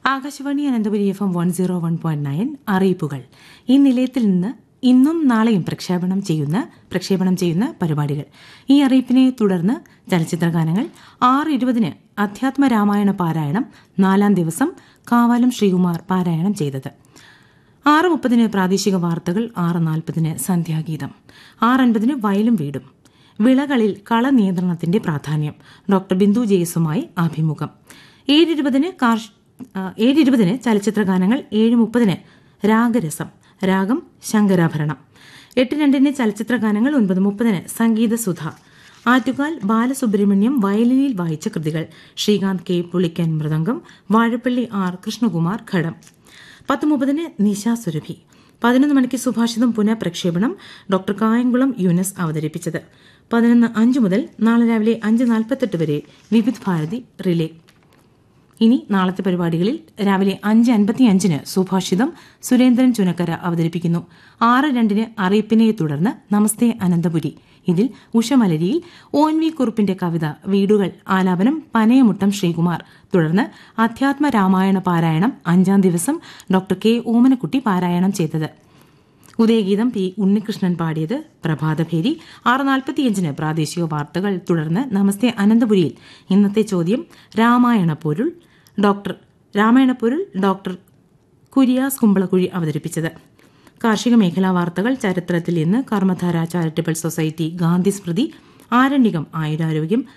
Akashvani Ananthapuri F M one zero one point nine അറിയിപ്പുകൾ ഈ നിലയത്തിൽ നിന്ന് ഇന്നും നാളെയും പ്രക്ഷേപണം ചെയ്യുന്ന പ്രക്ഷേപണം ചെയ്യുന്ന പരിപാടികൾ ഈ അറിയിപ്പിനെ തുടർന്ന് ചലച്ചിത്ര ഗാനങ്ങൾ ആറ് ഇരുപതിന് അധ്യാത്മ രാമായണ പാരായണം നാലാം ദിവസം കാവാലം ശ്രീകുമാർ പാരായണം ചെയ്തത് ആറ് മുപ്പതിന് പ്രാദേശിക വാർത്തകൾ ആറ് നാൽപ്പതിന് സന്ധ്യാഗീതം ആറ് അൻപതിന് വയലും വീടും വിളകളിൽ കള നിയന്ത്രണത്തിന്റെ പ്രാധാന്യം ഡോക്ടർ ബിന്ദു ജെയ്സുമായി അഭിമുഖം ഏഴ് ഇരുപതിന് കാർഷ് ആ, ഏഴ് ഇരുപതിന് ചലച്ചിത്ര ഗാനങ്ങൾ ഏഴ് മുപ്പതിന് രാഗരസം രാഗം ശങ്കരാഭരണം എട്ട് രണ്ടിന് ചലച്ചിത്ര ഗാനങ്ങൾ ഒൻപത് മുപ്പതിന് സംഗീത സുധ ആറ്റുകാൽ ബാലസുബ്രഹ്മണ്യം വയലിനിൽ വായിച്ച കൃതികൾ ശ്രീകാന്ത് കെ പുളിക്കൻ മൃദംഗം വാഴപ്പള്ളി ആർ കൃഷ്ണകുമാർ ഘടം പത്ത് മുപ്പതിന് നിശാ സുരഭി പതിനൊന്ന് മണിക്ക് സുഭാഷിതം പുനഃപ്രക്ഷേപണം ഡോക്ടർ കായംകുളം യൂനസ് അവതരിപ്പിച്ചത് പതിനൊന്ന് അഞ്ച് മുതൽ നാളെ രാവിലെ അഞ്ച് നാൽപ്പത്തെട്ട് വരെ വിവിധ് ഭാരതി റിലേ ഇനി നാളത്തെ പരിപാടികളിൽ രാവിലെ അഞ്ച് അൻപത്തിയഞ്ചിന് സുഭാഷിതം സുരേന്ദ്രൻ ചുനക്കര അവതരിപ്പിക്കുന്നു ആറ് രണ്ടിന് അറിയിപ്പിനെ തുടർന്ന് നമസ്തേ അനന്തപുരി ഇതിൽ ഉഷമലരിയിൽ ഒ എൻ വി കുറുപ്പിന്റെ കവിത വീടുകൾ ആലാപനം പനയമുട്ടം ശ്രീകുമാർ തുടർന്ന് അധ്യാത്മ രാമായണ പാരായണം അഞ്ചാം ദിവസം ഡോക്ടർ കെ ഓമനക്കുട്ടി പാരായണം ചെയ്തത് ഉദയഗീതം പി ഉണ്ണികൃഷ്ണൻ പാടിയത് പ്രഭാതഭേരി ആറ് നാൽപ്പത്തിയഞ്ചിന് പ്രാദേശിക വാർത്തകൾ തുടർന്ന് നമസ്തേ അനന്തപുരിയിൽ ഇന്നത്തെ ചോദ്യം രാമായണ പൊരുൾ ഡോക്ടർ രാമായണ പൊരുൾ ഡോക്ടർ കുര്യാസ് കുമ്പളക്കുഴി അവതരിപ്പിച്ചത് കാർഷിക മേഖലാ വാർത്തകൾ ചരിത്രത്തിൽ ഇന്ന് കർമ്മധാര ചാരിറ്റബിൾ സൊസൈറ്റി ഗാന്ധി സ്മൃതി ആരണ്യകം ആയുരാരോഗ്യം